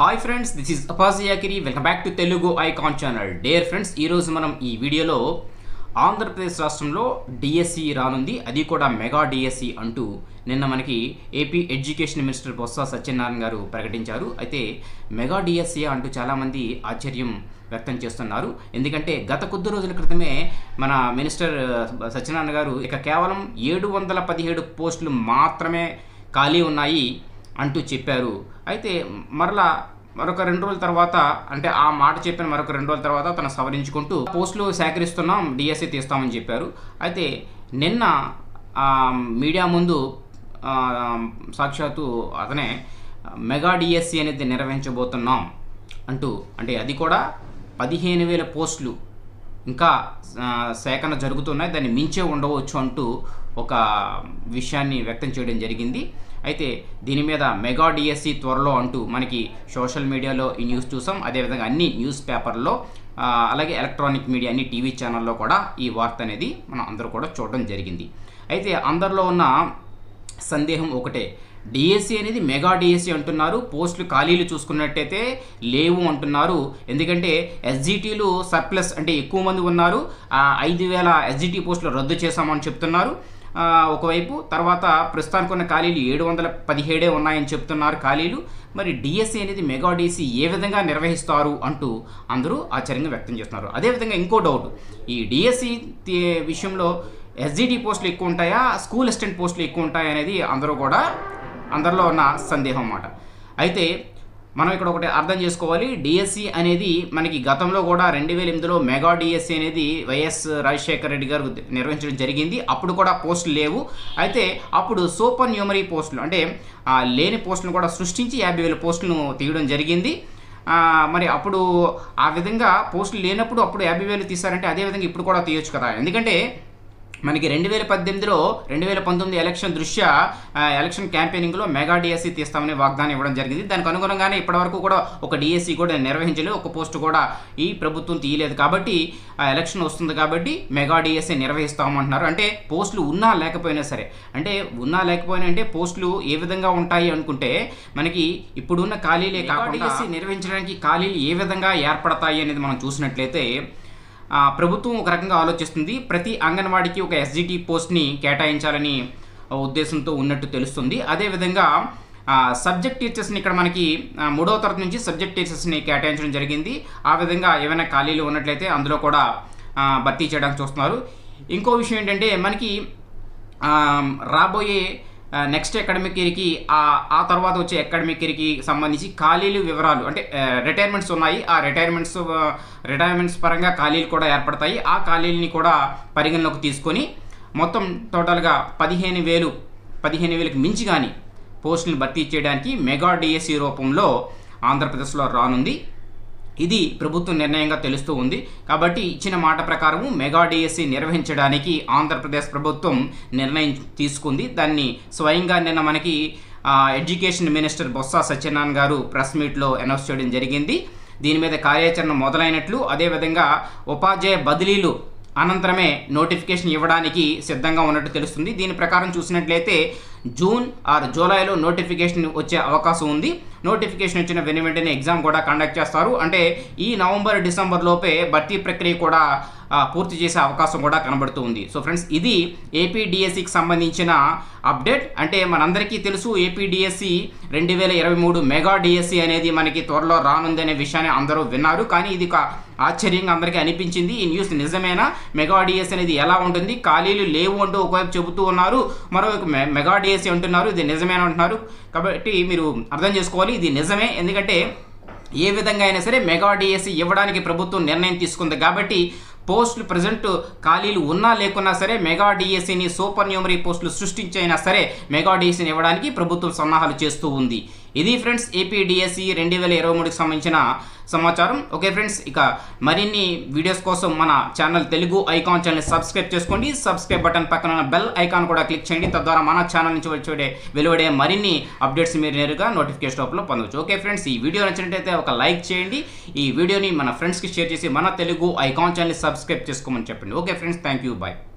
hi friends this is అపాజియాకిరి welcome back to Telugu icon channel dear friends ఈరోజు మనం ఈ వీడియోలో ఆంధ్రప్రదేశ్ రాష్ట్రంలో డిఎస్సి రానుంది అది కూడా మెగా డిఎస్సి అంటూ నిన్న మనకి AP education minister Botsa Satyanarayana garu ప్రకటించారు అయితే మెగా డిఎస్సి అంటూ చాలామంది ఆశ్చర్యం వ్యక్తం చేస్తున్నారు ఎందుకంటే గత కొద్ది రోజుల క్రితమే మన మినిస్టర్ సత్యనారాయణ గారు ఇక కేవలం ఏడు వందల పదిహేడు పోస్టులు మాత్రమే ఖాళీ ఉన్నాయి అంటూ చెప్పారు అయితే మరలా మరొక రెండు రోజుల తర్వాత అంటే ఆ మాట చెప్పిన మరొక రెండు రోజుల తర్వాత తను సవరించుకుంటూ పోస్టులు సేకరిస్తున్నాం డిఎస్సి తీస్తామని చెప్పారు అయితే నిన్న ఆ, మీడియా ముందు ఆ, సాక్షాత్తు అతనే మెగా డిఎస్సి అనేది నిర్వహించబోతున్నాం అంటూ అంటే అది కూడా పదిహేను వేల పోస్టులు ఇంకా ఆ, సేకరణ జరుగుతున్నాయి దాన్ని మించే ఉండవచ్చు అంటూ ఒక విషయాన్ని వ్యక్తం చేయడం జరిగింది అయితే దీని మీద మెగా డిఎస్సి త్వరలో అంటూ మనకి సోషల్ మీడియాలో ఈ న్యూస్ చూసాం అదేవిధంగా అన్ని న్యూస్ పేపర్లో ఆ, అలాగే ఎలక్ట్రానిక్ మీడియా అన్ని టీవీ ఛానల్లో కూడా ఈ వార్త అనేది మనం అందరూ కూడా చూడడం జరిగింది అయితే అందరిలో ఉన్న సందేహం ఒకటే డిఎస్సి అనేది మెగా డిఎస్సి అంటున్నారు పోస్టులు ఖాళీలు చూసుకున్నట్టయితే లేవు అంటున్నారు ఎందుకంటే ఎస్జిటీలు సర్ప్లస్ అంటే ఎక్కువ మంది ఉన్నారు ఐదు వేల ఎస్జిటి పోస్టులు రద్దు చేశామని చెప్తున్నారు ఆ, ఒకవైపు తర్వాత ప్రస్తుతానికి ఉన్న ఖాళీలు ఏడు వందల పదిహేడే ఉన్నాయని చెప్తున్నారు ఖాళీలు మరి డిఎస్సి అనేది మెగా డిఎస్సి ఏ విధంగా నిర్వహిస్తారు అంటూ అందరూ ఆశ్చర్యంగా వ్యక్తం చేస్తున్నారు అదేవిధంగా ఇంకో డౌట్ ఈ డిఎస్సి విషయంలో ఎస్జిటి పోస్టులు ఎక్కువ ఉంటాయా స్కూల్ అసిస్టెంట్ పోస్టులు ఎక్కువ ఉంటాయా అనేది అందరూ కూడా అందరిలో ఉన్న సందేహం అన్నమాట అయితే మనం ఇక్కడ ఒకటి అర్థం చేసుకోవాలి డిఎస్సి అనేది మనకి గతంలో కూడా రెండు వేల ఎనిమిదిలో మెగా డిఎస్సి అనేది వైఎస్ రాజశేఖర రెడ్డి గారు నిర్వహించడం జరిగింది అప్పుడు కూడా పోస్టులు లేవు అయితే అప్పుడు సూపర్ న్యూమరీ పోస్టులు అంటే ఆ, లేని పోస్టులను కూడా సృష్టించి యాభై వేల పోస్టులను తీయడం జరిగింది ఆ, మరి అప్పుడు ఆ విధంగా పోస్టులు లేనప్పుడు అప్పుడు యాభై వేలు తీశారంటే అదే విధంగా ఇప్పుడు కూడా తీయొచ్చు కదా ఎందుకంటే మనకి రెండు వేల పద్దెనిమిదిలో రెండు వేల పంతొమ్మిది ఎలక్షన్ దృష్ట్యా ఆ, ఎలక్షన్ క్యాంపెయినింగ్లో మెగా డిఎస్సి తీస్తామని వాగ్దానం ఇవ్వడం జరిగింది దానికి అనుగుణంగానే ఇప్పటివరకు కూడా ఒక డిఎస్సి కూడా నిర్వహించలేదు ఒక పోస్ట్ కూడా ఈ ప్రభుత్వం తీయలేదు కాబట్టి ఆ ఎలక్షన్ వస్తుంది కాబట్టి మెగా డిఎస్సి నిర్వహిస్తామంటున్నారు అంటే పోస్టులు ఉన్నా లేకపోయినా సరే అంటే ఉన్నా లేకపోయినా అంటే పోస్టులు ఏ విధంగా ఉంటాయి అనుకుంటే మనకి ఇప్పుడున్న ఖాళీలే కాకుండా డిఎస్సి నిర్వహించడానికి ఖాళీలు ఏ విధంగా ఏర్పడతాయి అనేది మనం చూసినట్లయితే ఆ, ప్రభుత్వం ఒక రకంగా ఆలోచిస్తుంది ప్రతి అంగన్వాడికి ఒక ఎస్జిటి పోస్ట్ని కేటాయించాలని ఉద్దేశంతో ఉన్నట్టు తెలుస్తుంది అదేవిధంగా ఆ, సబ్జెక్ట్ టీచర్స్ని ఇక్కడ మనకి ఆ, మూడవ తరగతి నుంచి సబ్జెక్ట్ టీచర్స్ని కేటాయించడం జరిగింది ఆ విధంగా ఏమైనా ఖాళీలు ఉన్నట్లయితే అందులో కూడా ఆ, భర్తీ చేయడానికి చూస్తున్నారు ఇంకో విషయం ఏంటంటే మనకి ఆ, రాబోయే నెక్స్ట్ అకాడమిక్ ఇయర్కి ఆ ఆ తర్వాత వచ్చే అకాడమిక్ ఇయర్కి సంబంధించి ఖాళీలు వివరాలు అంటే రిటైర్మెంట్స్ ఉన్నాయి ఆ రిటైర్మెంట్స్ రిటైర్మెంట్స్ పరంగా ఖాళీలు కూడా ఏర్పడతాయి ఆ ఖాళీలని కూడా పరిగణలోకి తీసుకొని మొత్తం టోటల్గా పదిహేను వేలు పదిహేను వేలకు మించి కానీ పోస్టులను భర్తీ చేయడానికి మెగా డిఎస్సి రూపంలో ఆంధ్రప్రదేశ్లో రానుంది ఇది ప్రభుత్వ నిర్ణయంగా తెలుస్తూ ఉంది కాబట్టి ఇచ్చిన మాట ప్రకారము మెగా డిఎస్సి నిర్వహించడానికి ఆంధ్రప్రదేశ్ ప్రభుత్వం నిర్ణయం తీసుకుంది దాన్ని స్వయంగా నిన్న మనకి ఆ, ఎడ్యుకేషన్ మినిస్టర్ బొత్స సత్యనారాయణ గారు ప్రెస్ మీట్లో అనౌన్స్ చేయడం జరిగింది దీని మీద కార్యాచరణ మొదలైనట్లు అదేవిధంగా ఉపాధ్యాయ బదిలీలు అనంతరమే నోటిఫికేషన్ ఇవ్వడానికి సిద్ధంగా ఉన్నట్టు తెలుస్తుంది దీని ప్రకారం చూసినట్లయితే జూన్ ఆర్ జూలైలో నోటిఫికేషన్ వచ్చే అవకాశం ఉంది నోటిఫికేషన్ వచ్చిన వెను వెంటనే ఎగ్జామ్ కూడా కండక్ట్ చేస్తారు అంటే ఈ నవంబర్ డిసెంబర్ లోపే భర్తీ ప్రక్రియ కూడా ఆ, పూర్తి చేసే అవకాశం కూడా కనబడుతూ ఉంది సో ఫ్రెండ్స్ ఇది ఏపీ డిఎస్సికి సంబంధించిన అప్డేట్ అంటే మనందరికీ తెలుసు ఏపీ డిఎస్సి రెండు వేల ఇరవై మూడు మెగా డిఎస్సి అనేది మనకి త్వరలో రానుందనే విషయాన్ని అందరూ విన్నారు కానీ ఇది ఒక ఆశ్చర్యంగా అందరికీ అనిపించింది ఈ న్యూస్ నిజమేనా మెగా డిఎస్సి అనేది ఎలా ఉంటుంది ఖాళీలు లేవు అంటూ ఒకవైపు చెబుతూ ఉన్నారు మరోవైపు మె- మెగా డిఎస్సి అంటున్నారు ఇది నిజమేనా అంటున్నారు కాబట్టి మీరు అర్థం చేసుకోవాలి ఇది నిజమే ఎందుకంటే ఏ విధంగా అయినా సరే మెగా డిఎస్సి ఇవ్వడానికి ప్రభుత్వం నిర్ణయం తీసుకుంది కాబట్టి పోస్టులు ప్రజెంట్ ఖాళీలు ఉన్నా లేకున్నా సరే మెగా డిఎస్సిని సూపర్ న్యూమరీ పోస్టులు సృష్టించైనా సరే మెగా డిఎస్సిని ఇవ్వడానికి ప్రభుత్వం సన్నాహాలు చేస్తూ ఉంది ఇది ఫ్రెండ్స్ ఏపీ డిఎస్సి రెండు వేల ఇరవై మూడుకి సంబంధించిన సమాచారం ఓకే ఫ్రెండ్స్ ఇక మరిన్ని వీడియోస్ కోసం మన channel Telugu icon channel subscribe చేసుకోండి సబ్స్క్రైబ్ బటన్ పక్కన ఉన్న బెల్ ఐకాన్ కూడా క్లిక్ చేయండి తద్వారా మన ఛానల్ నుంచి వచ్చే వెలువడే మరిన్ని అప్డేట్స్ మీరు నేరుగా నోటిఫికేషన్ రూపంలో పొందవచ్చు ఓకే ఫ్రెండ్స్ ఈ వీడియో నచ్చినట్టయితే ఒక లైక్ చేయండి ఈ వీడియోని మన ఫ్రెండ్స్కి షేర్ చేసి మన తెలుగు ఐకాన్ ఛానల్ సబ్స్క్రైబ్ చేసుకోమని చెప్పండి okay friends thank you bye